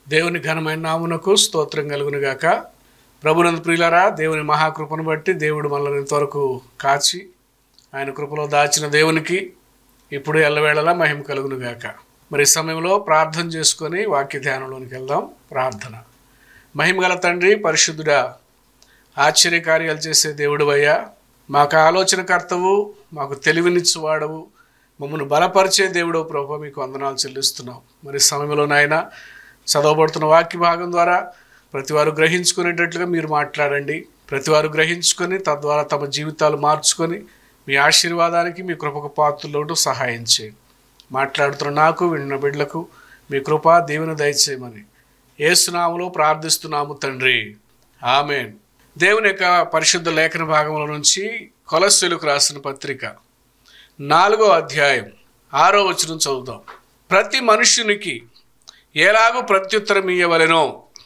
దేవుని ఘనమైన నామునకు స్తోత్రం కలుగును గాక ప్రభునందు ప్రియులరా దేవుని మహాకృపను బట్టి దేవుడు మనల్ని ఇంతవరకు కాచి ఆయన కృపలో దాచిన దేవునికి ఇప్పుడు ఎల్లవేళలా మహిమ కలుగును గాక మరి ఈ సమయంలో ప్రార్థన చేసుకొని వాక్య ధ్యానంలోనికి వెళ్దాం ప్రార్థన మహిమగల తండ్రి పరిశుద్ధుడా ఆశ్చర్యకార్యాలు చేసే దేవుడు అయ్యా మాకు ఆలోచనకర్తవు మాకు తెలివినిచ్చువాడవు మమ్మల్ని బలపరిచే దేవుడు ప్రభు మీకు వందనాలు చెల్లిస్తున్నాం మరి ఈ సమయంలో నాయన చదవబడుతున్న వాక్య భాగం ద్వారా ప్రతి వారు గ్రహించుకునేటట్లుగా మీరు మాట్లాడండి ప్రతి వారు గ్రహించుకొని తద్వారా తమ జీవితాలు మార్చుకొని మీ ఆశీర్వాదానికి మీ కృపకు పాత్రలోటు సహాయం చేయండి మాట్లాడుతున్న నాకు విన్న బిడ్డలకు మీ కృప దీవెన దయచేయమని ఏసునాములో ప్రార్థిస్తున్నాము తండ్రి ఆమెన్ దేవుని యొక్క పరిశుద్ధ లేఖన భాగంలో నుంచి కొలస్సులకు రాసిన పత్రిక నాలుగో అధ్యాయం ఆరో వచనం చదువుదాం ప్రతి మనుష్యునికి ఎలాగూ ప్రత్యుత్తరం ఇయ్యవలెనో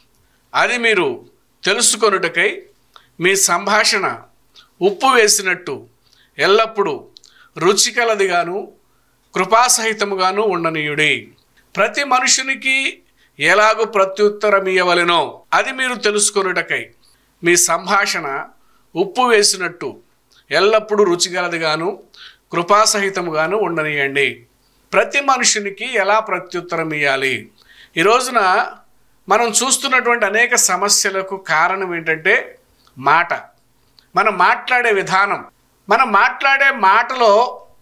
అది మీరు తెలుసుకొనుటకై మీ సంభాషణ ఉప్పు వేసినట్టు ఎల్లప్పుడూ రుచికలదిగాను కృపాసహితముగాను ఉండనీయుడి ప్రతి మనుషునికి ఎలాగూ ప్రత్యుత్తరం ఇయ్యవలెనో అది మీరు తెలుసుకొనుటకై మీ సంభాషణ ఉప్పు వేసినట్టు ఎల్లప్పుడూ రుచిగలదిగాను కృపాసహితముగాను ఉండనియండి ప్రతి మనుషునికి ఎలా ప్రత్యుత్తరం ఇవ్వాలి ఈ రోజున మనం చూస్తున్నటువంటి అనేక సమస్యలకు కారణం ఏంటంటే మాట మనం మాట్లాడే విధానం మనం మాట్లాడే మాటలో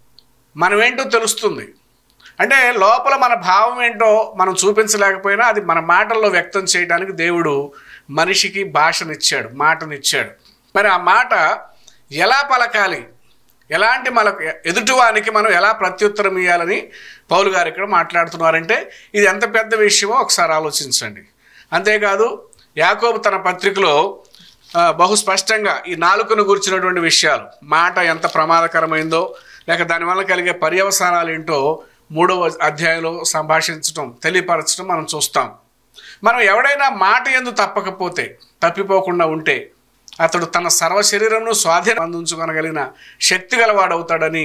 మనమేంటో తెలుస్తుంది అంటే లోపల మన భావం ఏంటో మనం చూపించలేకపోయినా అది మన మాటల్లో వ్యక్తం చేయడానికి దేవుడు మనిషికి భాషనిచ్చాడు మాటనిచ్చాడు మరి ఆ మాట ఎలా పలకాలి ఎలాంటి మనకు ఎదుటివానికి మనం ఎలా ప్రత్యుత్తరం ఇవ్వాలని పౌలు గారు ఇక్కడ మాట్లాడుతున్నారంటే ఇది ఎంత పెద్ద విషయమో ఒకసారి ఆలోచించండి అంతేకాదు యాకోబు తన పత్రికలో ఆ, బహు స్పష్టంగా ఈ నాలుకను గురించినటువంటి విషయాలు మాట ఎంత ప్రమాదకరమైందో లేక దానివల్ల కలిగే పర్యవసానాలు ఏంటో మూడవ అధ్యాయంలో సంభాషించడం తెలియపరచడం మనం చూస్తాం మనం ఎవడైనా మాట ఎందు తప్పకపోతే తప్పిపోకుండా ఉంటే అతడు తన సర్వ శరీరంను స్వాధీనం అందించుకొనగలిగిన శక్తి గలవాడవుతాడని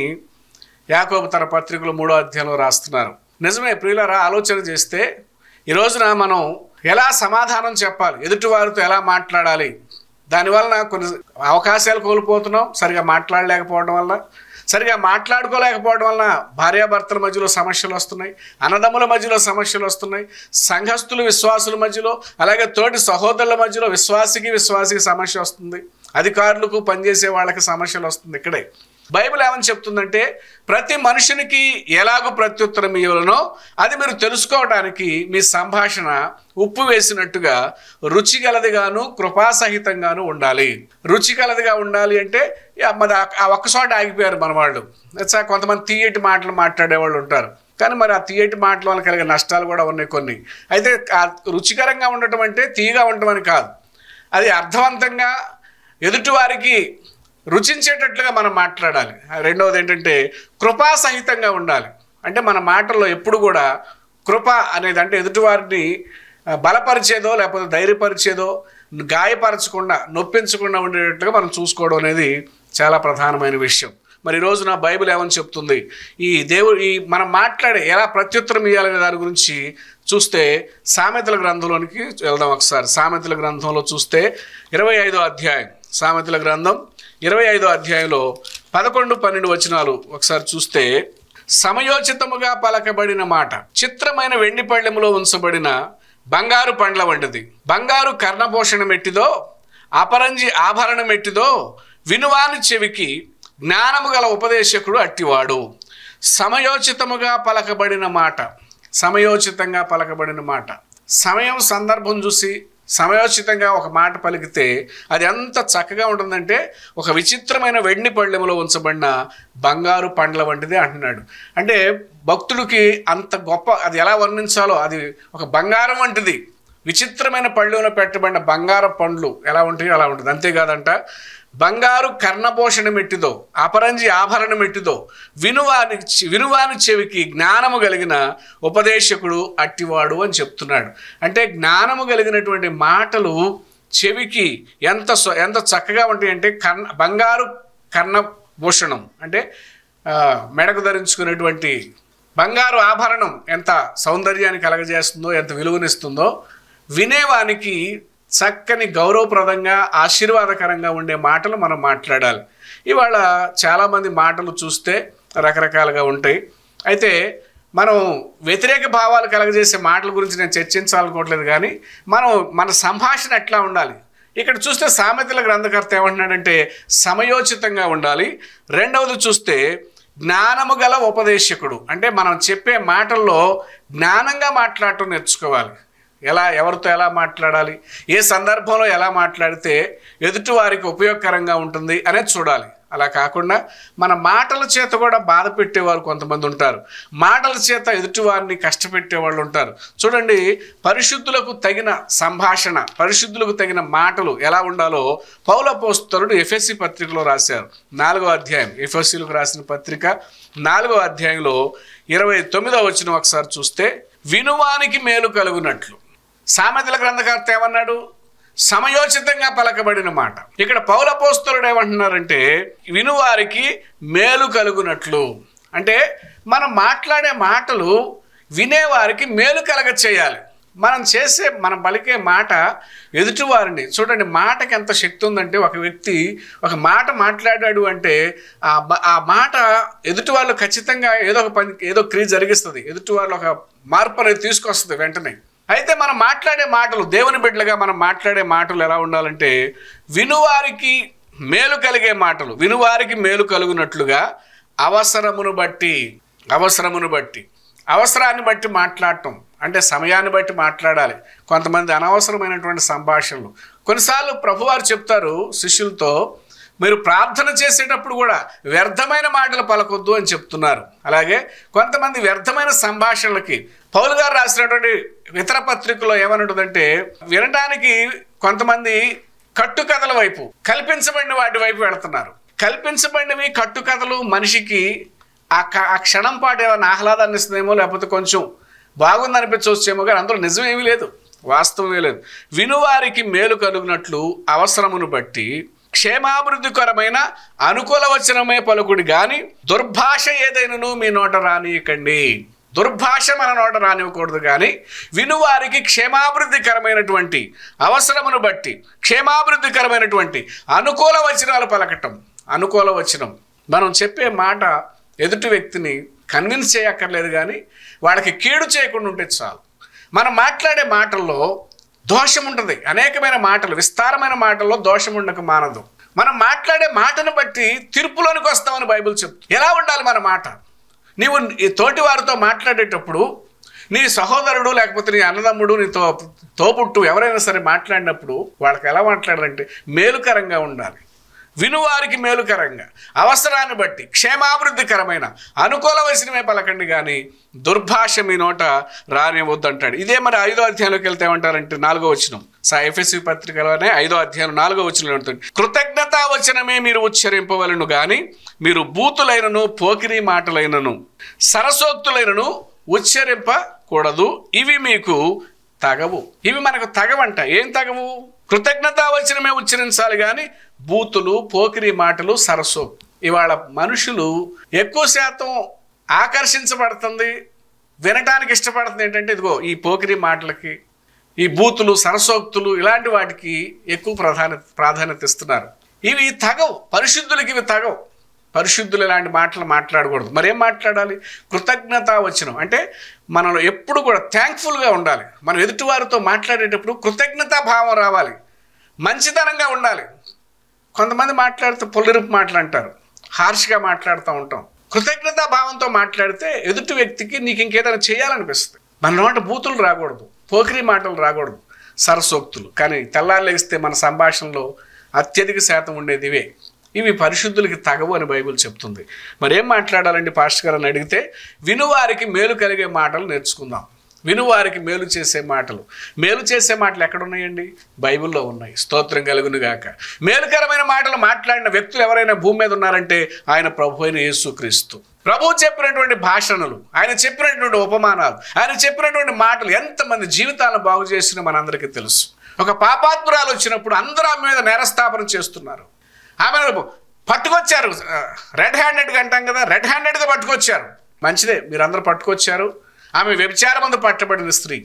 యాకోబు తన పత్రికలో మూడో అధ్యాయంలో రాస్తున్నారు నిజమే ప్రియులరా ఆలోచన చేస్తే ఈ రోజున మనం ఎలా సమాధానం చెప్పాలి ఎదుటివారితో ఎలా మాట్లాడాలి దానివలన కొన్ని అవకాశాలు కోల్పోతున్నాం సరిగా మాట్లాడలేకపోవడం వల్ల సరిగా మాట్లాడుకోలేకపోవడం వలన భార్యాభర్తల మధ్యలో సమస్యలు వస్తున్నాయి అన్నదమ్ముల మధ్యలో సమస్యలు వస్తున్నాయి సంఘస్థులు విశ్వాసుల మధ్యలో అలాగే తోటి సహోదరుల మధ్యలో విశ్వాసికి విశ్వాసికి సమస్య వస్తుంది అధికారులకు పనిచేసే వాళ్ళకి సమస్యలు వస్తుంది ఇక్కడే బైబిల్ ఏమని చెప్తుందంటే ప్రతి మనుషునికి ఎలాగో ప్రత్యుత్తరం ఇవ్వాలనో అది మీరు తెలుసుకోవడానికి మీ సంభాషణ ఉప్పు వేసినట్టుగా రుచి గలదిగాను కృపాసహితంగాను ఉండాలి రుచి గలదిగా ఉండాలి అంటే యా, మరి ఆ- ఆ ఒక్క చోట ఆగిపోయారు మన వాళ్ళు చా కొంతమంది తీయటి మాటలు మాట్లాడే వాళ్ళు ఉంటారు కానీ మరి ఆ తీయటి మాటల వల్ల కలిగే నష్టాలు కూడా ఉన్నాయి కొన్ని అయితే ఆ రుచికరంగా ఉండటం అంటే తీయగా ఉండటం అని కాదు అది అర్థవంతంగా ఎదుటివారికి రుచించేటట్లుగా మనం మాట్లాడాలి రెండవది ఏంటంటే కృపాసహితంగా ఉండాలి అంటే మన మాటల్లో ఎప్పుడు కూడా కృప అనేది అంటే ఎదుటివారిని ఆ, బలపరిచేదో లేకపోతే ధైర్యపరిచేదో గాయపరచకుండా నొప్పించకుండా ఉండేటట్టుగా మనం చూసుకోవడం అనేది చాలా ప్రధానమైన విషయం మరి ఈ రోజున బైబిల్ ఏమని చెప్తుంది ఈ దేవుడు ఈ మనం మాట్లాడే ఎలా ప్రత్యుత్తరం ఇవ్వాలనే దాని గురించి చూస్తే సామెతల గ్రంథంలోనికి వెళ్దాం ఒకసారి సామెతల గ్రంథంలో చూస్తే ఇరవై ఐదో అధ్యాయం సామెతల గ్రంథం ఇరవై ఐదో అధ్యాయంలో పదకొండు పన్నెండు వచనాలు ఒకసారి చూస్తే సమయోచితముగా పలకబడిన మాట చిత్రమైన వెండి పళ్ళెములో ఉంచబడిన బంగారు పండ్ల వంటిది బంగారు కర్ణభూషణం ఎట్టిదో అపరంజి ఆభరణం ఎట్టిదో వినువాని చెవికి జ్ఞానము గల ఉపదేశకుడు అట్టివాడు సమయోచితముగా పలకబడిన మాట సమయోచితంగా పలకబడిన మాట సమయం సందర్భం చూసి సమయోచితంగా ఒక మాట పలికితే అది ఎంత చక్కగా ఉంటుందంటే ఒక విచిత్రమైన వెండి పళ్ళెములో ఉంచబడిన బంగారు పండ్ల వంటిది అంటున్నాడు అంటే భక్తుడికి అంత గొప్ప అది ఎలా వర్ణించాలో అది ఒక బంగారం వంటిది విచిత్రమైన పళ్ళులో పెట్టబడిన బంగారు పండ్లు ఎలా ఉంటాయో అలా ఉంటుంది అంతేకాదంట బంగారు కర్ణభూషణం ఎట్టిదో అపరంజి ఆభరణం ఎట్టిదో వినువాని వినువాని చెవికి జ్ఞానము కలిగిన ఉపదేశకుడు అట్టివాడు అని చెప్తున్నాడు అంటే జ్ఞానము కలిగినటువంటి మాటలు చెవికి ఎంత స్వ- ఎంత చక్కగా ఉంటాయి అంటే కర్ణ బంగారు కర్ణభూషణం అంటే ఆ, మెడకు ధరించుకునేటువంటి బంగారు ఆభరణం ఎంత సౌందర్యాన్ని కలగజేస్తుందో ఎంత విలువనిస్తుందో వినేవానికి చక్కని గౌరవప్రదంగా ఆశీర్వాదకరంగా ఉండే మాటలు మనం మాట్లాడాలి ఇవాళ చాలామంది మాటలు చూస్తే రకరకాలుగా ఉంటాయి అయితే మనం వ్యతిరేక భావాలు కలగజేసే మాటల గురించి నేను చర్చించాలనుకోవట్లేదు కానీ మనం మన సంభాషణ ఎట్లా ఉండాలి ఇక్కడ చూస్తే సామెతల గ్రంథకర్త ఏమంటున్నాడంటే సమయోచితంగా ఉండాలి రెండవది చూస్తే జ్ఞానము గల ఉపదేశకుడు అంటే మనం చెప్పే మాటల్లో జ్ఞానంగా మాట్లాడటం నేర్చుకోవాలి ఎలా ఎవరితో ఎలా మాట్లాడాలి ఏ సందర్భంలో ఎలా మాట్లాడితే ఎదుటి వారికి ఉపయోగకరంగా ఉంటుంది అనేది చూడాలి అలా కాకుండా మన మాటల చేత కూడా బాధ పెట్టేవారు కొంతమంది ఉంటారు మాటల చేత ఎదుటి వారిని కష్టపెట్టే వాళ్ళు ఉంటారు చూడండి పరిశుద్ధులకు తగిన సంభాషణ పరిశుద్ధులకు తగిన మాటలు ఎలా ఉండాలో పౌల పోస్తరుడు ఎఫ్ఎస్సి పత్రికలో రాశారు నాలుగో అధ్యాయం ఎఫ్ఎస్సీలకు రాసిన పత్రిక నాలుగో అధ్యాయంలో ఇరవై తొమ్మిదో వచ్చిన ఒకసారి చూస్తే వినువానికి మేలు కలుగునట్లు సామెతల గ్రంథకర్త ఏమన్నాడు సమయోచితంగా పలకబడిన మాట ఇక్కడ పౌల పోస్తులుడు ఏమంటున్నారంటే వినువారికి మేలు కలుగునట్లు అంటే మనం మాట్లాడే మాటలు వినేవారికి మేలు కలగ చేయాలి మనం చేసే మనం పలికే మాట ఎదుటివారిని చూడండి మాటకి ఎంత శక్తి ఉందంటే ఒక వ్యక్తి ఒక మాట మాట్లాడాడు అంటే ఆ బ- ఆ మాట ఎదుటి వాళ్ళు ఖచ్చితంగా ఏదో ఒక పని ఏదో క్రియ జరిగిస్తుంది ఎదుటి వాళ్ళు ఒక మార్పు అనేది తీసుకొస్తుంది వెంటనే అయితే మనం మాట్లాడే మాటలు దేవుని బిడ్డలుగా మనం మాట్లాడే మాటలు ఎలా ఉండాలంటే వినువారికి మేలు కలిగే మాటలు వినువారికి మేలు కలుగునట్లుగా అవసరమును బట్టి అవసరమును బట్టి అవసరాన్ని బట్టి మాట్లాడటం అంటే సమయాన్ని బట్టి మాట్లాడాలి కొంతమంది అనవసరమైనటువంటి సంభాషణలు కొన్నిసార్లు ప్రభువారు చెప్తారు శిష్యులతో మీరు ప్రార్థన చేసేటప్పుడు కూడా వ్యర్థమైన మాటలు పలకొద్దు అని చెప్తున్నారు అలాగే కొంతమంది వ్యర్థమైన సంభాషణలకి పౌలు గారు రాసినటువంటి ఇతర పత్రికలో ఏమనుంటుందంటే వినడానికి కొంతమంది కట్టుకథల వైపు కల్పించబడిన వాటి వైపు వెళుతున్నారు కల్పించబడినవి కట్టుకథలు మనిషికి ఆ క- ఆ క్షణం పాటు ఏమైనా ఆహ్లాదాన్ని ఇస్తుందేమో లేకపోతే కొంచెం బాగుంది అనిపించవచ్చేమో కానీ అందులో నిజం ఏమీ లేదు వాస్తవమే లేదు వినువారికి మేలు కలుగునట్లు అవసరమును బట్టి క్షేమాభివృద్ధికరమైన అనుకూల వచనమే పలుకుడి గాని దుర్భాష ఏదైనను మీ నోట రానియకండి దుర్భాష మన నోట రానివ్వకూడదు కానీ వినువారికి క్షేమాభివృద్ధికరమైనటువంటి అవసరమును బట్టి క్షేమాభివృద్ధికరమైనటువంటి అనుకూల వచనాలు పలకటం అనుకూల వచనం మనం చెప్పే మాట ఎదుటి వ్యక్తిని కన్విన్స్ చేయక్కర్లేదు కానీ వాళ్ళకి కీడు చేయకుండా ఉంటే చాలు మనం మాట్లాడే మాటల్లో దోషం ఉంటుంది అనేకమైన మాటలు విస్తారమైన మాటల్లో దోషం ఉండక మానదు మనం మాట్లాడే మాటను బట్టి తీర్పులోనికి వస్తామని బైబిల్ చెప్తుంది ఎలా ఉండాలి మన మాట నీవు ఈ తోటి వారితో మాట్లాడేటప్పుడు నీ సహోదరుడు లేకపోతే నీ అన్నదమ్ముడు నీ తో తోబుట్టు ఎవరైనా సరే మాట్లాడినప్పుడు వాళ్ళకి ఎలా మాట్లాడాలంటే మేలుకరంగా ఉండాలి వినువారికి మేలుకరంగా అవసరాన్ని బట్టి క్షేమాభివృద్ధికరమైన అనుకూల వచనమే పలకండి కానీ దుర్భాష మీ నోట రానివ్వద్దు అంటాడు ఇదే మరి ఐదో అధ్యాయంలోకి వెళ్తే ఏమంటారంటే నాలుగో వచనం సా ఎఫ్ఎస్సి పత్రికలోనే ఐదో అధ్యాయం నాలుగో వచనం ఉంటుంది కృతజ్ఞతా వచనమే మీరు ఉచ్చరింపవలను కానీ మీరు బూతులైనను పోకిరి మాటలైనను సరసోక్తులైనను ఉచ్చరింపకూడదు ఇవి మీకు తగవు ఇవి మనకు తగవంట ఏం తగవు కృతజ్ఞతా వచనమే ఉచ్చరించాలి కానీ బూతులు పోకిరి మాటలు సరస్సు ఇవాళ మనుషులు ఎక్కువ శాతం ఆకర్షించబడుతుంది వినటానికి ఇష్టపడుతుంది ఏంటంటే ఇదిగో ఈ పోకిరి మాటలకి ఈ బూతులు సరసోక్తులు ఇలాంటి వాటికి ఎక్కువ ప్రాధాన్యత ప్రాధాన్యత ఇస్తున్నారు ఇవి తగవు పరిశుద్ధులకి ఇవి తగవు పరిశుద్ధులు ఇలాంటి మాటలు మాట్లాడకూడదు మరేం మాట్లాడాలి కృతజ్ఞత వచనం అంటే మనలో ఎప్పుడు కూడా థ్యాంక్ఫుల్గా ఉండాలి మనం ఎదుటివారితో మాట్లాడేటప్పుడు కృతజ్ఞతా భావం రావాలి మంచితనంగా ఉండాలి కొంతమంది మాట్లాడితే పొల్లిరుపు మాటలు అంటారు హార్ష్గా మాట్లాడుతూ ఉంటాం కృతజ్ఞతా భావంతో మాట్లాడితే ఎదుటి వ్యక్తికి నీకు ఇంకేదైనా చేయాలనిపిస్తుంది మన నోట బూతులు రాకూడదు పోకిరి మాటలు రాకూడదు సరసోక్తులు కానీ తెల్లారు లేస్తే మన సంభాషణలో అత్యధిక శాతం ఉండేది ఇవే ఇవి పరిశుద్ధులకి తగవు అని బైబిల్ చెప్తుంది మరి ఏం మాట్లాడాలండి పాస్టర్ గారు అని అడిగితే వినువారికి మేలు కలిగే మాటలు నేర్చుకుందాం వినువారికి మేలు చేసే మాటలు మేలు చేసే మాటలు ఎక్కడున్నాయండి బైబిల్లో ఉన్నాయి స్తోత్రం కలుగును గాక మేలుకరమైన మాటలు మాట్లాడిన వ్యక్తులు ఎవరైనా భూమి మీద ఉన్నారంటే ఆయన ప్రభు అయిన యేసుక్రీస్తు ప్రభు చెప్పినటువంటి భాషణలు ఆయన చెప్పినటువంటి ఉపమానాలు ఆయన చెప్పినటువంటి మాటలు ఎంతమంది జీవితాలను బాగు చేసిన మనందరికీ తెలుసు ఒక పాపాత్మురాలు వచ్చినప్పుడు అందరూ ఆమె మీద నేరస్థాపన చేస్తున్నారు ఆమెను పట్టుకొచ్చారు రెడ్ హ్యాండెడ్గా అంటాం కదా రెడ్ హ్యాండెడ్గా పట్టుకొచ్చారు మంచిదే మీరందరూ పట్టుకొచ్చారు ఆమె వ్యభిచారం మందు పట్టబడిన స్త్రీ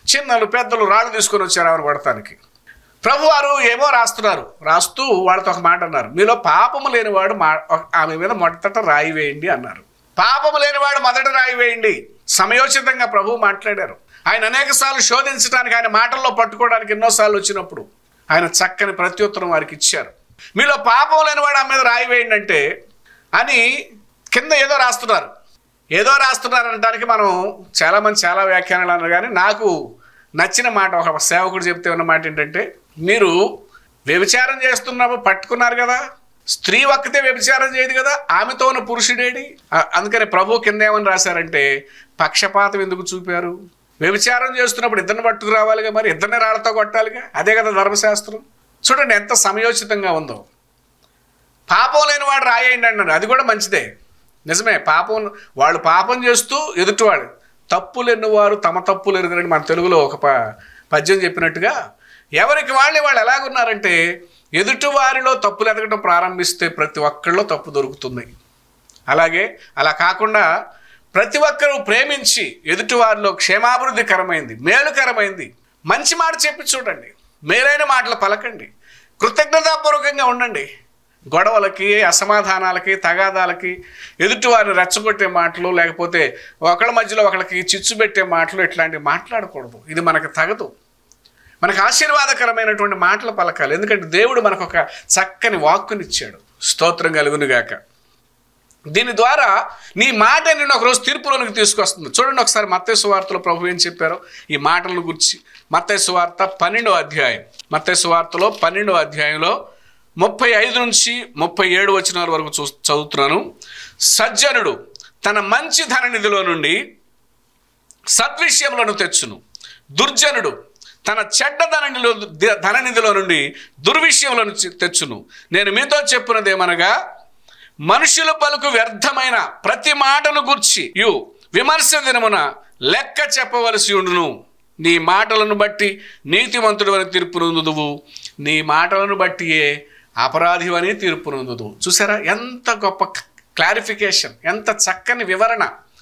చిన్నలు పెద్దలు రాళ్ళు తీసుకొని వచ్చారు ఆమెను కొడతానికి ప్రభువారు ఏమో రాస్తున్నారు రాస్తూ వాళ్ళతో ఒక మాట అన్నారు మీలో పాపము లేనివాడు మా ఆమె మీద మొదట రాయి వేయండి అన్నారు పాపము లేనివాడు మొదట రాయి వేయండి సమయోచితంగా ప్రభువు మాట్లాడారు ఆయన అనేక సార్లు శోధించడానికి ఆయన మాటల్లో పట్టుకోవడానికి ఎన్నోసార్లు వచ్చినప్పుడు ఆయన చక్కని ప్రత్యుత్తరం వారికి ఇచ్చారు మీలో పాపం లేనివాడు ఆమె మీద రాయి వేయండి అంటే అని కింద ఏదో రాస్తున్నారు ఏదో రాస్తున్నారు అనడానికి మనం చాలామంది చాలా వ్యాఖ్యానాలు అన్నారు కానీ నాకు నచ్చిన మాట ఒక సేవకుడు చెప్తే ఉన్న మాట ఏంటంటే మీరు వ్యభిచారం చేస్తున్నప్పుడు పట్టుకున్నారు కదా స్త్రీ ఒక్కతే వ్యభిచారం చేయదు కదా ఆమెతో ఉన్న పురుషుడేడి ఆ- అందుకని ప్రభు కింద ఏమని రాశారంటే పక్షపాతం ఎందుకు చూపారు వ్యభిచారం చేస్తున్నప్పుడు ఇద్దరిని పట్టుకురావాలిగా మరి ఇద్దరిని రాళ్లతో కొట్టాలిగా అదే కదా ధర్మశాస్త్రం చూడండి ఎంత సమయోచితంగా ఉందో పాపం లేని వాడు రాయేయండి అన్నారు అది కూడా మంచిదే నిజమే పాపం వాళ్ళు పాపం చేస్తూ ఎదుటివాడు తప్పులు ఎన్నువారు తమ తప్పులు ఎరుగురని మన తెలుగులో ఒక ప పద్యం చెప్పినట్టుగా ఎవరికి వాళ్ళే వాళ్ళు ఎలాగున్నారంటే ఎదుటివారిలో తప్పులు ఎదగడం ప్రారంభిస్తే ప్రతి ఒక్కళ్ళలో తప్పు దొరుకుతుంది అలాగే అలా కాకుండా ప్రతి ఒక్కరూ ప్రేమించి ఎదుటివారిలో క్షేమాభివృద్ధికరమైంది మేలుకరమైంది మంచి మాట చెప్పి చూడండి మేలైన మాటలు పలకండి కృతజ్ఞతాపూర్వకంగా ఉండండి గొడవలకి అసమాధానాలకి తగాదాలకి ఎదుటివారిని రెచ్చగొట్టే మాటలు లేకపోతే ఒకళ్ళ మధ్యలో ఒకళ్ళకి చిచ్చు పెట్టే మాటలు ఇట్లాంటివి మాట్లాడకూడదు ఇది మనకు తగదు మనకు ఆశీర్వాదకరమైనటువంటి మాటలు పలకాలి ఎందుకంటే దేవుడు మనకు ఒక చక్కని వాక్కునిచ్చాడు స్తోత్రం కలుగునుగాక దీని ద్వారా నీ మాట నిన్ను ఒకరోజు తీర్పులోనికి తీసుకొస్తుంది చూడండి ఒకసారి మత్తేసు వార్తలో ప్రభు ఏం చెప్పారో ఈ మాటలను గురించి మత్తేసు వార్త పన్నెండో అధ్యాయం మత్తేసు వార్తలో పన్నెండో అధ్యాయంలో ముప్పై ఐదు నుంచి ముప్పై ఏడు వచనాల వరకు చూ చదువుతున్నాను సజ్జనుడు తన మంచి ధననిధిలో నుండి సద్విషయములను తెచ్చును దుర్జనుడు తన చెడ్డ ధననిలో ధననిధిలో నుండి దుర్విషయములను చి- తెచ్చును నేను మీతో చెప్పున్నదేమనగా మనుషుల పలుకు వ్యర్థమైన ప్రతి మాటను గుర్చి యు విమర్శ దినమున లెక్క చెప్పవలసి ఉండును నీ మాటలను బట్టి నీతిమంతుడు అని తీర్పు నొందుదువు నీ మాటలను బట్టియే అపరాధి అని తీర్పు నొందుదువు చూసారా ఎంత గొప్ప క్లారిఫికేషన్ ఎంత చక్కని వివరణ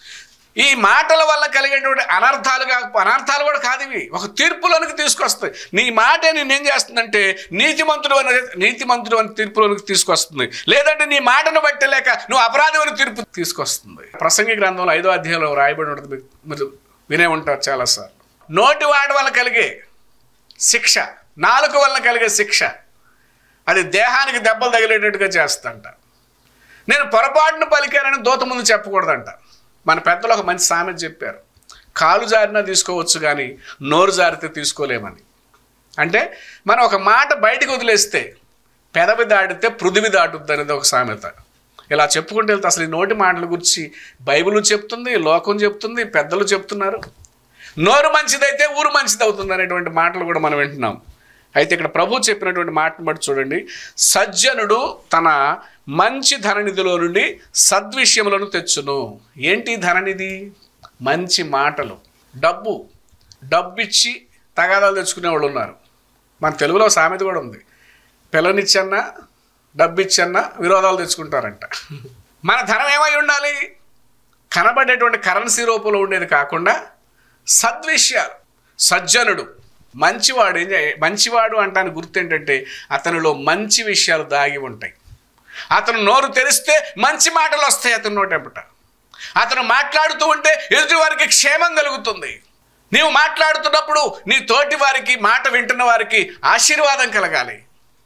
ఈ మాటల వల్ల కలిగేటువంటి అనర్థాలు కాక అనర్థాలు కూడా కాదు ఇవి ఒక తీర్పులోనికి తీసుకొస్తాయి నీ మాటే నేనేం చేస్తుందంటే నీతిమంతుడు అని నీతిమంతుడు అని తీర్పులోనికి తీసుకొస్తుంది లేదంటే నీ మాటను బట్టి లేక నువ్వు అపరాధం అని తీర్పు తీసుకొస్తుంది ప్రసంగి గ్రంథంలో ఐదో అధ్యాయంలో రాయబడి ఉంటుంది మీరు- మీరు వినే ఉంటారు చాలాసార్లు నోటి వాడి వల్ల కలిగే శిక్ష నాలుగు వల్ల కలిగే శిక్ష అది దేహానికి దెబ్బలు తగిలేటట్టుగా చేస్తంట నేను పొరపాటును పలికానని దూత ముందు చెప్పకూడదంట మన పెద్దలు ఒక మంచి సామెత చెప్పారు కాలు జారినా తీసుకోవచ్చు కానీ నోరు జారితే తీసుకోలేమని అంటే మనం ఒక మాట బయటికి వదిలేస్తే పెదవి దాటితే పృథివి దాటుద్ది అనేది ఒక సామెత ఇలా చెప్పుకుంటూ వెళ్తే అసలు ఈ నోటి మాటల గురించి బైబిల్ చెప్తుంది లోకం చెప్తుంది పెద్దలు చెప్తున్నారు నోరు మంచిదైతే ఊరు మంచిది అవుతుంది అనేటువంటి మాటలు కూడా మనం వింటున్నాం అయితే ఇక్కడ ప్రభు చెప్పినటువంటి మాటను బట్టి చూడండి సజ్జనుడు తన మంచి ధననిధిలో నుండి సద్విషయములను తెచ్చును ఏంటి ధననిధి మంచి మాటలు డబ్బు డబ్బు ఇచ్చి తగాదాలు తెచ్చుకునే వాళ్ళు ఉన్నారు మన తెలుగులో ఒక సామెత కూడా ఉంది పిల్లనిచ్చన్నా డబ్బు ఇచ్చన్నా విరోధాలు తెచ్చుకుంటారంట మన ధనం ఏమై ఉండాలి కనబడేటువంటి కరెన్సీ రూపంలో ఉండేది కాకుండా సద్విషయాలు సజ్జనుడు మంచివాడు ఏం చేయ- మంచివాడు అంటానికి గుర్తు ఏంటంటే అతనిలో మంచి విషయాలు దాగి ఉంటాయి అతను నోరు తెరిస్తే మంచి మాటలు వస్తాయి అతని నోటెంపట అతను మాట్లాడుతూ ఉంటే ఎదుటి వారికి క్షేమం కలుగుతుంది నీవు మాట్లాడుతున్నప్పుడు నీ తోటి వారికి మాట వింటున్న వారికి ఆశీర్వాదం కలగాలి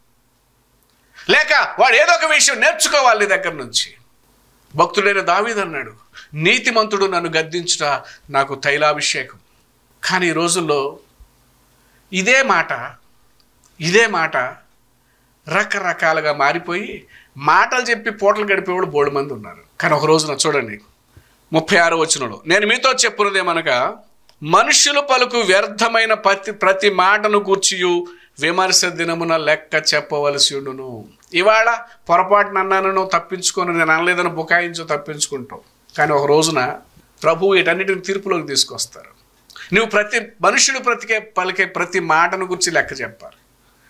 లేక వాడు ఏదో ఒక విషయం నేర్చుకోవాలి నీ దగ్గర నుంచి భక్తుడైన దావీదు అన్నాడు నీతిమంతుడు నన్ను గద్దించుట నాకు తైలాభిషేకం కానీ ఈ రోజుల్లో ఇదే మాట ఇదే మాట రకరకాలుగా మారిపోయి మాటలు చెప్పి పూటలు గడిపేవాడు బోడు మంది ఉన్నారు కానీ ఒక రోజున చూడండి ముప్పై ఆరు వచనంలో నేను మీతో చెప్పున్నదేమనగా మనుషులు పలుకు వ్యర్థమైన ప్రతి ప్రతి మాటను కూర్చియు విమర్శ దినమున లెక్క చెప్పవలసి ఉండును ఇవాళ పొరపాటున అన్నాను తప్పించుకొని నేను అనలేదని బుకాయించు తప్పించుకుంటావు కానీ ఒక రోజున ప్రభు వీటన్నిటిని తీర్పులోకి తీసుకొస్తారు నువ్వు ప్రతి మనుషుడు ప్రతికే పలికే ప్రతి మాటను గురించి లెక్క చెప్పాలి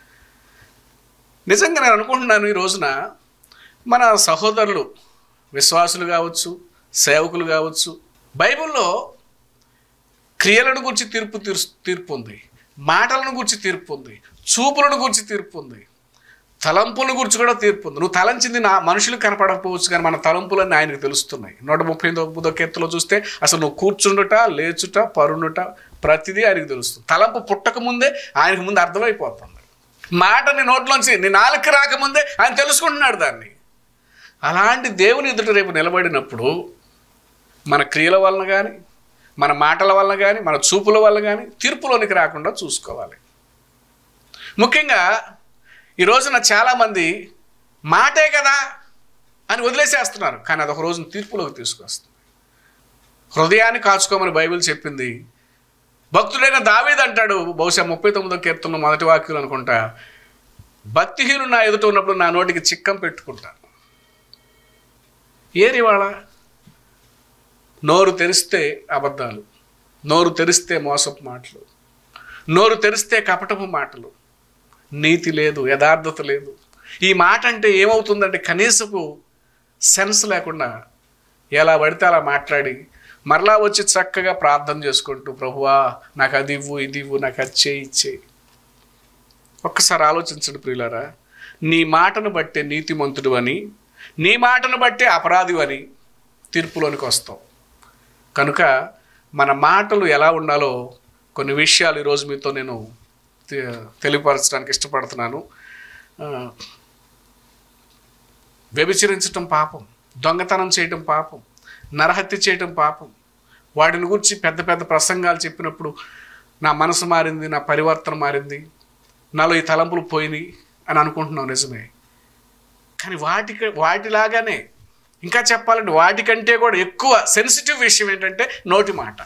నిజంగా నేను అనుకుంటున్నాను ఈ రోజున మన సహోదరులు విశ్వాసులు కావచ్చు సేవకులు కావచ్చు బైబిల్లో క్రియలను గురించి తీర్పు తీర్పు తీర్పు ఉంది మాటలను గురించి తీర్పు ఉంది చూపులను గురించి తీర్పు ఉంది తలంపుల గురించి కూడా తీర్పు ఉంది నువ్వు తలంచింది నా మనుషులకు కనపడకపోవచ్చు కానీ మన తలంపులన్నీ ఆయనకు తెలుస్తున్నాయి నూట ముప్పై తొమ్మిదో కీర్తలో చూస్తే అసలు నువ్వు కూర్చుండుట లేచుట పరుండుట ప్రతిదీ ఆయనకు తెలుస్తుంది తలంపు పుట్టక ముందే ఆయనకు ముందు అర్థమైపోతుంది మాట నీ నోట్లోంచి నీ నాలుక రాకముందే ఆయన తెలుసుకుంటున్నాడు దాన్ని అలాంటి దేవుని ఎదుట రేపు నిలబడినప్పుడు మన క్రియల వలన కానీ మన మాటల వలన కానీ మన చూపుల వల్ల కానీ తీర్పులోనికి రాకుండా చూసుకోవాలి ముఖ్యంగా ఈ రోజున చాలామంది మాటే కదా అని వదిలేసేస్తున్నారు కానీ అది ఒక రోజున తీర్పులోకి తీసుకొస్తుంది హృదయాన్ని కాచుకోమని బైబిల్ చెప్పింది భక్తుడైన దావీద్ అంటాడు బహుశా ముప్పై తొమ్మిదో కీర్తనలో మొదటి వాక్యం అనుకుంటా భక్తిహీనుడు నా ఎదుట ఉన్నప్పుడు నా నోటికి చిక్కం పెట్టుకుంటాను ఏరి వాళ్ళ నోరు తెరిస్తే అబద్ధాలు నోరు తెరిస్తే మోసపు మాటలు నోరు తెరిస్తే కపటపు మాటలు నీతి లేదు యథార్థత లేదు ఈ మాట అంటే ఏమవుతుందంటే కనీసపు సెన్స్ లేకుండా ఎలా పడితే అలా మాట్లాడి మరలా వచ్చి చక్కగా ప్రార్థన చేసుకుంటూ ప్రభువా నాకు అది ఇవ్వు ఇది ఇవ్వు నాకు అది చేయి ఇచ్చేయి ఒక్కసారి ఆలోచించండి ప్రియులారా నీ మాటను బట్టే నీతిమంతుడు అని నీ మాటను బట్టే అపరాధి అని తీర్పులోనికి వస్తావు కనుక మన మాటలు ఎలా ఉండాలో కొన్ని విషయాలు ఈరోజు మీతో నేను తె- తెలియపరచడానికి ఇష్టపడుతున్నాను ఆ, వ్యభిచరించటం పాపం దొంగతనం చేయటం పాపం నరహత్య చేయటం పాపం వాటిని గురించి పెద్ద పెద్ద ప్రసంగాలు చెప్పినప్పుడు నా మనసు మారింది నా పరివర్తన మారింది నాలో ఈ తలంపులు పోయినాయి అని అనుకుంటున్నాం నిజమే కానీ వాటికి వాటిలాగానే ఇంకా చెప్పాలంటే వాటికంటే కూడా ఎక్కువ సెన్సిటివ్ విషయం ఏంటంటే నోటి మాట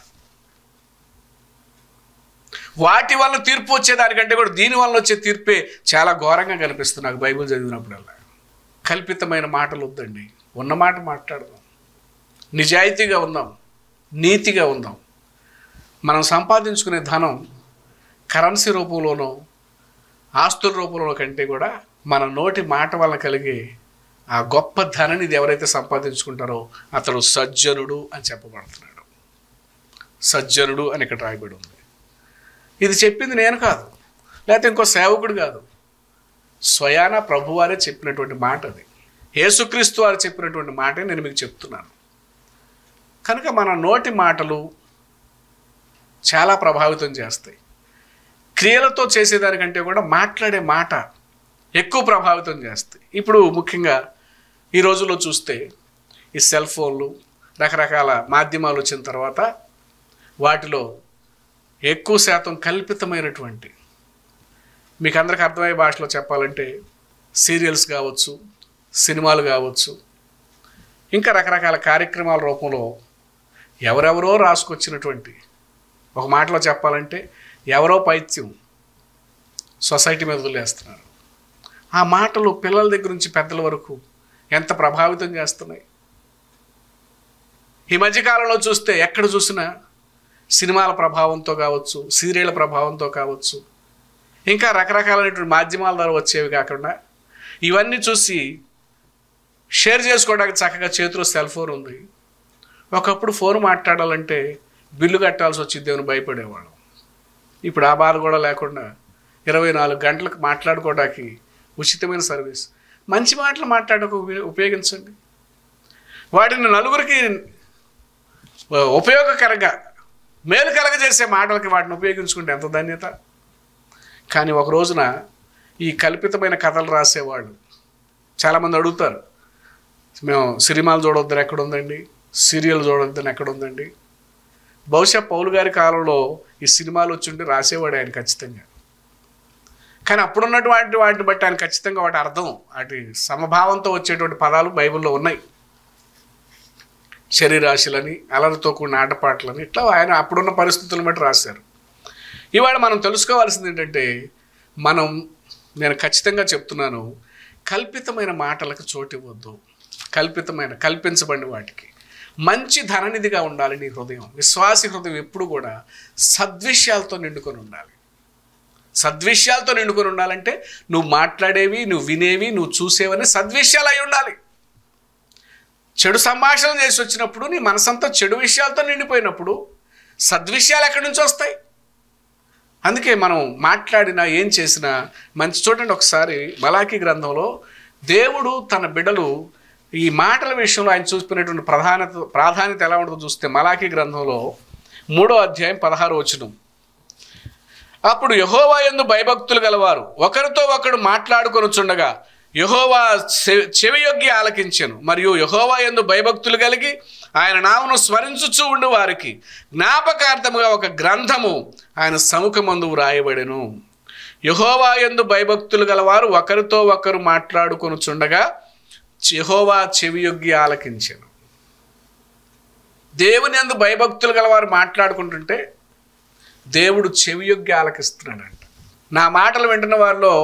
వాటి వల్ల తీర్పు వచ్చేదానికంటే కూడా దీని వల్ల వచ్చే తీర్పే చాలా ఘోరంగా కనిపిస్తుంది నాకు బైబిల్ చదివినప్పుడల్లా కల్పితమైన మాటలు వద్దండి ఉన్న మాట మాట్లాడదాం నిజాయితీగా ఉందాం నీతిగా ఉందాం మనం సంపాదించుకునే ధనం కరెన్సీ రూపంలోనో ఆస్తుల రూపంలో కంటే కూడా మన నోటి మాట వలన కలిగే ఆ గొప్ప ధననిది ఎవరైతే సంపాదించుకుంటారో అతడు సజ్జనుడు అని చెప్పబడుతున్నాడు సజ్జనుడు అని ఇక్కడ రాయబడి ఉంది ఇది చెప్పింది నేను కాదు లేకపోతే ఇంకో సేవకుడు కాదు స్వయాన ప్రభువారే చెప్పినటువంటి మాట అది యేసుక్రీస్తు వారు చెప్పినటువంటి మాటే నేను మీకు చెప్తున్నాను కనుక మన నోటి మాటలు చాలా ప్రభావితం చేస్తాయి క్రియలతో చేసేదానికంటే కూడా మాట్లాడే మాట ఎక్కువ ప్రభావితం చేస్తాయి ఇప్పుడు ముఖ్యంగా ఈ రోజుల్లో చూస్తే ఈ సెల్ ఫోన్లు రకరకాల మాధ్యమాలు వచ్చిన తర్వాత వాటిలో ఎక్కువ శాతం కల్పితమైనటువంటి మీకు అందరికి అర్థమయ్యే భాషలో చెప్పాలంటే సీరియల్స్ కావచ్చు సినిమాలు కావచ్చు ఇంకా రకరకాల కార్యక్రమాల రూపంలో ఎవరెవరో రాసుకొచ్చినటువంటి ఒక మాటలో చెప్పాలంటే ఎవరో పైత్యం సొసైటీ మీద వదిలేస్తున్నారు ఆ మాటలు పిల్లల దగ్గర నుంచి పెద్దల వరకు ఎంత ప్రభావితం చేస్తున్నాయి ఈ మధ్యకాలంలో చూస్తే ఎక్కడ చూసినా సినిమాల ప్రభావంతో కావచ్చు సీరియల్ ప్రభావంతో కావచ్చు ఇంకా రకరకాలైనటువంటి మాధ్యమాల ద్వారా వచ్చేవి కాకుండా ఇవన్నీ చూసి షేర్ చేసుకోవడానికి చక్కగా చేతిలో సెల్ ఫోన్ ఉంది ఒకప్పుడు ఫోన్ మాట్లాడాలంటే బిల్లు కట్టాల్సి వచ్చింది అని భయపడేవాళ్ళం ఇప్పుడు ఆ బాధ కూడా లేకుండా ఇరవై నాలుగు గంటలకు మాట్లాడుకోవడానికి ఉచితమైన సర్వీస్ మంచి మాటలు మాట్లాడక ఉపయో- ఉపయోగించండి వాటిని నలుగురికి ఉపయోగకరంగా మేలు కలగజేసే మాటలకి వాటిని ఉపయోగించుకుంటే ఎంత ధన్యత కానీ ఒక రోజున ఈ కల్పితమైన కథలు రాసేవాళ్ళు చాలామంది అడుగుతారు మేము సినిమాలు చూడొద్దని ఎక్కడ ఉందండి సీరియల్ చూడొద్దని ఎక్కడ ఉందండి బహుశా పౌలు గారి కాలంలో ఈ సినిమాలు వచ్చుంటే రాసేవాడు ఆయన ఖచ్చితంగా కానీ అప్పుడున్నటువంటి వాటిని బట్టి ఆయన ఖచ్చితంగా వాటి అర్థం వాటి సమభావంతో వచ్చేటువంటి పదాలు బైబిల్లో ఉన్నాయి శరీరాశులని అలరితో కూడిన ఆటపాటలని ఇట్లా ఆయన అప్పుడున్న పరిస్థితులను బట్టి రాశారు ఇవాళ మనం తెలుసుకోవాల్సింది ఏంటంటే మనం నేను ఖచ్చితంగా చెప్తున్నాను కల్పితమైన మాటలకు చోటు ఇవ్వద్దు కల్పితమైన కల్పించబడిన వాటికి మంచి ధననిధిగా ఉండాలి నీ హృదయం విశ్వాసి హృదయం ఎప్పుడు కూడా సద్విషయాలతో నిండుకొని ఉండాలి సద్విషయాలతో నిండుకొని ఉండాలంటే నువ్వు మాట్లాడేవి నువ్వు వినేవి నువ్వు చూసేవని సద్విషయాలు అయి ఉండాలి చెడు సంభాషణ చేసి వచ్చినప్పుడు నీ మనసంతా చెడు విషయాలతో నిండిపోయినప్పుడు సద్విషయాలు ఎక్కడి నుంచి వస్తాయి అందుకే మనం మాట్లాడినా ఏం చేసినా మంచి చూడండి ఒకసారి మలాఖీ గ్రంథంలో దేవుడు తన బిడ్డలు ఈ మాటల విషయంలో ఆయన చూసుకునేటువంటి ప్రధానత ప్రాధాన్యత ఎలా ఉంటుందో చూస్తే మలాఖీ గ్రంథంలో మూడో అధ్యాయం పదహారు వచనం అప్పుడు యహోవా యందు భయభక్తులు గలవారు ఒకరితో ఒకడు మాట్లాడుకొనుచుండగా యహోవా చె- చెవియొగ్గి ఆలకించెను మరియు యహోవా యందు భయభక్తులు కలిగి ఆయన నామను స్మరించుచూ ఉండు వారికి జ్ఞాపకార్థముగా ఒక గ్రంథము ఆయన సముఖమందు వ్రాయబడెను యహోవా యందు భయభక్తులు గలవారు ఒకరితో ఒకరు మాట్లాడుకొనుచుండగా యహోవా చెవియొగ్గి ఆలకించెను దేవుని యందు భయభక్తులు గలవారు మాట్లాడుకుంటుంటే దేవుడు చెవియొగ్గి ఆలకిస్తున్నాడంట నా మాటలు వింటున్న వారిలో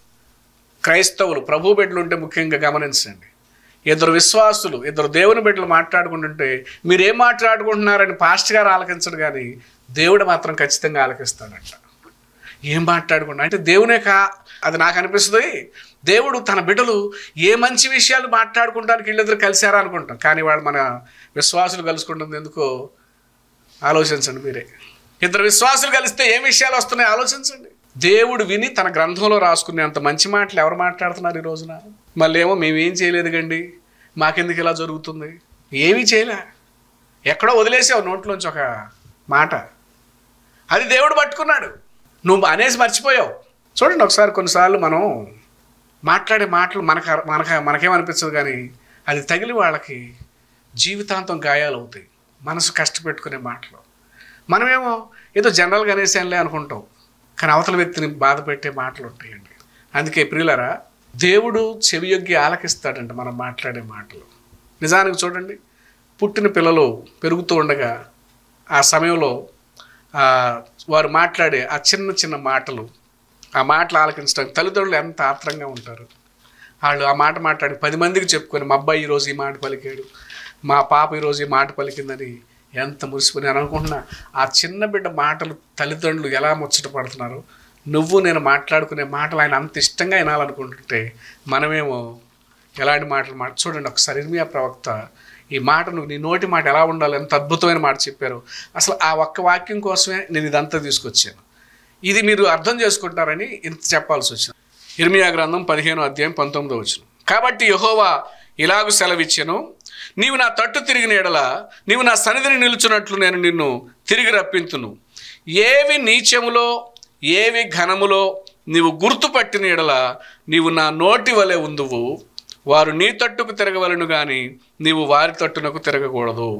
క్రైస్తవులు ప్రభు బిడ్డలు ఉంటే ముఖ్యంగా గమనించండి ఇద్దరు విశ్వాసులు ఇద్దరు దేవుని బిడ్డలు మాట్లాడుకుంటుంటే మీరు ఏం మాట్లాడుకుంటున్నారని పాస్ట్ గారు ఆలకించడు కానీ దేవుడు మాత్రం ఖచ్చితంగా ఆలకిస్తాడంట ఏం మాట్లాడుకుంటా అంటే దేవునే కా అది నాకు అనిపిస్తుంది దేవుడు తన బిడ్డలు ఏ మంచి విషయాలు మాట్లాడుకుంటానికి వీళ్ళిద్దరు కలిశారా అనుకుంటాం కానీ వాళ్ళు మన విశ్వాసులు కలుసుకుంటుంది ఎందుకో ఆలోచించండి మీరే ఇద్దరు విశ్వాసులు కలిస్తే ఏం విషయాలు వస్తున్నాయి ఆలోచించండి దేవుడు విని తన గ్రంథంలో రాసుకునేంత మంచి మాటలు ఎవరు మాట్లాడుతున్నారు ఈ రోజున మళ్ళీ ఏమో మేమేం చేయలేదు కండి మాకెందుకు ఇలా జరుగుతుంది ఏమీ చేయలే ఎక్కడో వదిలేసావు నోట్లోంచి ఒక మాట అది దేవుడు పట్టుకున్నాడు నువ్వు అనేసి మర్చిపోయావు చూడండి ఒకసారి కొన్నిసార్లు మనం మాట్లాడే మాటలు మనకు మనక మనకేమనిపించదు కానీ అది తగిలి వాళ్ళకి జీవితాంతం గాయాలు అవుతాయి మనసు కష్టపెట్టుకునే మాటలు మనమేమో ఏదో జనరల్గా అనేసానులే అనుకుంటాం కానీ అవతల వ్యక్తిని బాధ పెట్టే మాటలు ఉంటాయండి అందుకే ప్రియులరా దేవుడు చెవియొగ్గి ఆలకిస్తాడంట మనం మాట్లాడే మాటలు నిజానికి చూడండి పుట్టిన పిల్లలు పెరుగుతూ ఉండగా ఆ సమయంలో ఆ, వారు మాట్లాడే ఆ చిన్న చిన్న మాటలు ఆ మాటలు ఆలకించడానికి తల్లిదండ్రులు ఎంత ఆత్రంగా ఉంటారు వాళ్ళు ఆ మాట మాట్లాడి పది మందికి చెప్పుకొని మా అబ్బాయి ఈరోజు ఈ మాట పలికాడు మా పాప ఈరోజు ఈ మాట పలికిందని ఎంత మురిసిపోయి నేను అనుకుంటున్నా ఆ చిన్న బిడ్డ మాటలు తల్లిదండ్రులు ఎలా ముచ్చట పడుతున్నారు నువ్వు నేను మాట్లాడుకునే మాటలు ఆయన అంత ఇష్టంగా వినాలనుకుంటుంటే మనమేమో ఎలాంటి మాటలు మాట చూడండి ఒకసారి ఇర్మియా ప్రవక్త ఈ మాట నువ్వు నీ నోటి మాట ఎలా ఉండాలి ఎంత అద్భుతమైన మాట చెప్పారు అసలు ఆ ఒక్క వాక్యం కోసమే నేను ఇదంతా తీసుకొచ్చాను ఇది మీరు అర్థం చేసుకుంటారని ఇంత చెప్పాల్సి వచ్చింది ఇర్మియా గ్రంథం పదిహేను అధ్యాయం పంతొమ్మిదో వచ్చిన కాబట్టి యహోవా ఇలాగు సెలవిచ్చెను నీవు నా తట్టు తిరిగిన ఎడల నీవు నా సన్నిధిని నిలుచున్నట్లు నేను నిన్ను తిరిగి రప్పింతును ఏవి నీచములో ఏవి ఘనములో నీవు గుర్తుపట్టిన ఎడల నీవు నా నోటి వలె ఉందువు వారు నీ తట్టుకు తిరగవలను కానీ నీవు వారి తట్టునకు తిరగకూడదు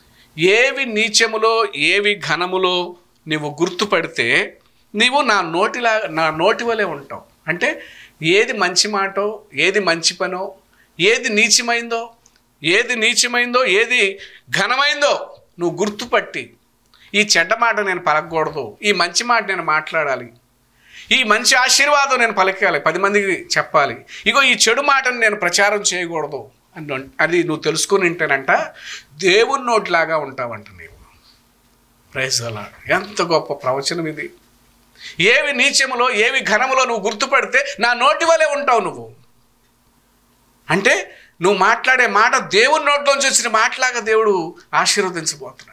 ఏవి నీచములో ఏవి ఘనములో నీవు గుర్తుపడితే నీవు నా నోటిలా నా నోటి వలె ఉంటావు అంటే ఏది మంచి మాటో ఏది మంచి పనో ఏది నీచమైందో ఏది నీచమైందో ఏది ఘనమైందో నువ్వు గుర్తుపట్టి ఈ చెడ్డ మాట నేను పలకకూడదు ఈ మంచి మాట నేను మాట్లాడాలి ఈ మంచి ఆశీర్వాదం నేను పలకాలి పది మందికి చెప్పాలి ఇగో ఈ చెడు మాటను నేను ప్రచారం చేయకూడదు అని అది నువ్వు తెలుసుకుని ఉంటేనంట దేవుని నోటిలాగా ఉంటావంట నీవు ప్రైజ్ అలా ఎంత గొప్ప ప్రవచనం ఇది ఏవి నీచములో ఏవి ఘనములో నువ్వు గుర్తుపడితే నా నోటి వలె ఉంటావు నువ్వు అంటే నువ్వు మాట్లాడే మాట దేవుని నోట్లోంచి వచ్చిన మాటలాగా దేవుడు ఆశీర్వదించబోతున్నాడు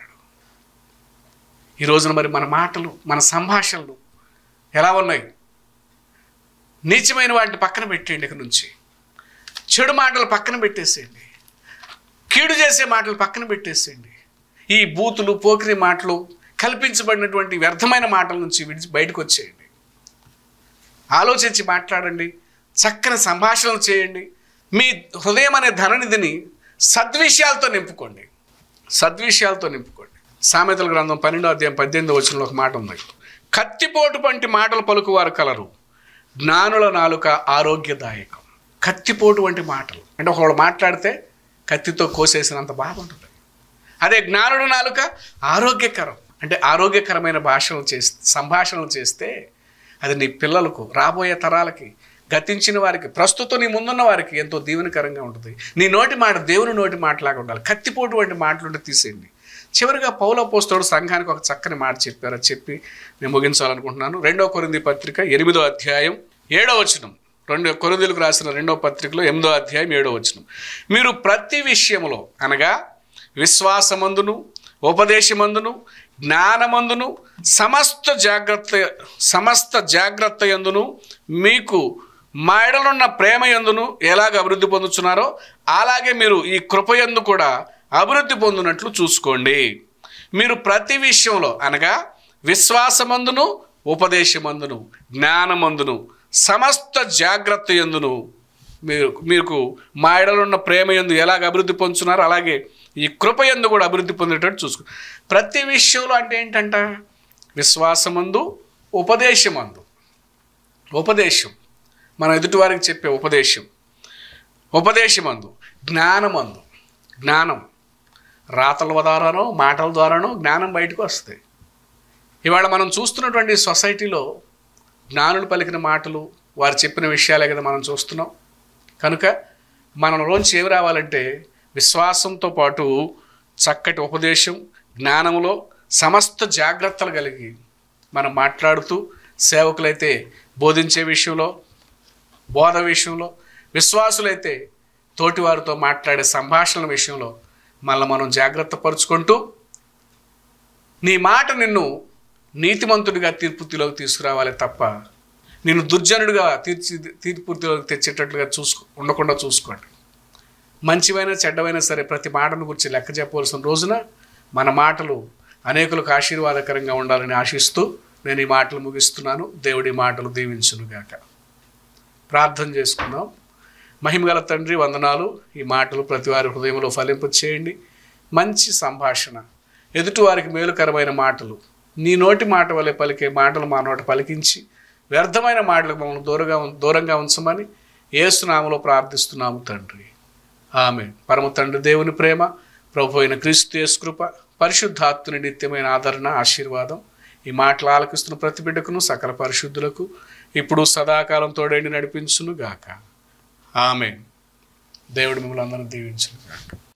ఈ రోజున మరి మన మాటలు మన సంభాషణలు ఎలా ఉన్నాయి నీచమైన వాటిని పక్కన పెట్టేయండి ఇక నుంచి చెడు మాటలు పక్కన పెట్టేసేయండి కీడు చేసే మాటలు పక్కన పెట్టేసేయండి ఈ బూతులు పోకిరి మాటలు కల్పించబడినటువంటి వ్యర్థమైన మాటల నుంచి విడిచి బయటకు వచ్చేయండి ఆలోచించి మాట్లాడండి చక్కని సంభాషణలు చేయండి మీ హృదయం అనే ధననిధిని సద్విషయాలతో నింపుకోండి సద్విషయాలతో నింపుకోండి సామెతల గ్రంథం పన్నెండో అధ్యాయం పద్దెనిమిది వచనంలో ఒక మాట ఉంది కత్తిపోటు వంటి మాటలు పలుకువారు కలరు జ్ఞానుల నాలుక ఆరోగ్యదాయకం కత్తిపోటు వంటి మాటలు అంటే ఒకళ్ళు మాట్లాడితే కత్తితో కోసేసినంత బాధ ఉంటుంది అదే జ్ఞానుడు నాలుక ఆరోగ్యకరం అంటే ఆరోగ్యకరమైన భాషలు చేస్తే సంభాషణలు చేస్తే అది నీ పిల్లలకు రాబోయే తరాలకి గతించిన వారికి ప్రస్తుతం నీ ముందున్న వారికి ఎంతో దీవెనకరంగా ఉంటుంది నీ నోటి మాట దేవుని నోటి మాటలాగా ఉండాలి కత్తిపోటు వంటి మాటలుంటే తీసేయండి చివరిగా పౌల పోస్తోడు సంఘానికి ఒక చక్కని మాట చెప్పారు అది చెప్పి నేను ముగించాలనుకుంటున్నాను రెండో కొరింది పత్రిక ఎనిమిదో అధ్యాయం ఏడో వచనం రెండు కొరిందులకు రాసిన రెండో పత్రికలో ఎనిమిదో అధ్యాయం ఏడో వచనం మీరు ప్రతి విషయములో అనగా విశ్వాసమందును ఉపదేశమందును జ్ఞానమందును సమస్త జాగ్రత్త సమస్త జాగ్రత్త ఎందును మీకు మా ఎడలున్న ప్రేమ ఎందును ఎలాగ అభివృద్ధి పొందుతున్నారో అలాగే మీరు ఈ కృపయందు కూడా అభివృద్ధి పొందినట్లు చూసుకోండి మీరు ప్రతి విషయంలో అనగా విశ్వాసమందును ఉపదేశమందును జ్ఞానమందును సమస్త జాగ్రత్త ఎందును మీరు మీకు మా ఎడలున్న ప్రేమ ఎందు ఎలాగ అభివృద్ధి పొందుతున్నారో అలాగే ఈ కృప ఎందు కూడా అభివృద్ధి పొందేటట్టు చూసుకో ప్రతి విషయంలో అంటే ఏంటంట విశ్వాసమందు ఉపదేశమందు ఉపదేశం మన ఎదుటివారికి చెప్పే ఉపదేశం ఉపదేశమందు జ్ఞానమందు జ్ఞానం రాతల ద్వారానో మాటల ద్వారానో జ్ఞానం బయటకు వస్తాయి ఇవాళ మనం చూస్తున్నటువంటి సొసైటీలో జ్ఞానులు పలికిన మాటలు వారు చెప్పిన విషయాలే కదా మనం చూస్తున్నాం కనుక మనలోంచి ఏమి రావాలంటే విశ్వాసంతో పాటు చక్కటి ఉపదేశం జ్ఞానంలో సమస్త జాగ్రత్తలు కలిగి మనం మాట్లాడుతూ సేవకులైతే బోధించే విషయంలో బోధ విషయంలో విశ్వాసులైతే తోటివారితో మాట్లాడే సంభాషణల విషయంలో మళ్ళీ మనం జాగ్రత్త పరుచుకుంటూ నీ మాట నిన్ను నీతిమంతుడిగా తీర్పుతిలోకి తీసుకురావాలి తప్ప నిన్ను దుర్జనుడిగా తీర్చి తీర్పుతిలోకి తెచ్చేటట్లుగా చూసుకో ఉండకుండా చూసుకోండి మంచివైనా చెడ్డవైనా సరే ప్రతి మాటను గురించి లెక్క చెప్పవలసిన రోజున మన మాటలు అనేకులకు ఆశీర్వాదకరంగా ఉండాలని ఆశిస్తూ నేను ఈ మాటలు ముగిస్తున్నాను దేవుడి మాటలు దీవించునుగాక ప్రార్థన చేసుకుందాం మహిమగల తండ్రి వందనాలు ఈ మాటలు ప్రతి వారి హృదయంలో ఫలింపు చేయండి మంచి సంభాషణ ఎదుటివారికి మేలుకరమైన మాటలు నీ నోటి మాట వలె పలికే మాటలు మా నోట పలికించి వ్యర్థమైన మాటలకు మమ్మల్ని దూరంగా ఉం- దూరంగా ఉంచమని ఏసునామలో ప్రార్థిస్తున్నాము తండ్రి ఆమె పరమ తండ్రి దేవుని ప్రేమ ప్రభు అయిన క్రీస్తు యేసు కృప పరిశుద్ధాత్తుని నిత్యమైన ఆదరణ ఆశీర్వాదం ఈ మాటలు ఆలకిస్తున్న ప్రతి బిడ్డకును సకల పరిశుద్ధులకు ఇప్పుడు సదాకాలం తోడేండి నడిపించును గాక ఆమె దేవుడు మిమ్మల్ని అందరిని దీవించును గాక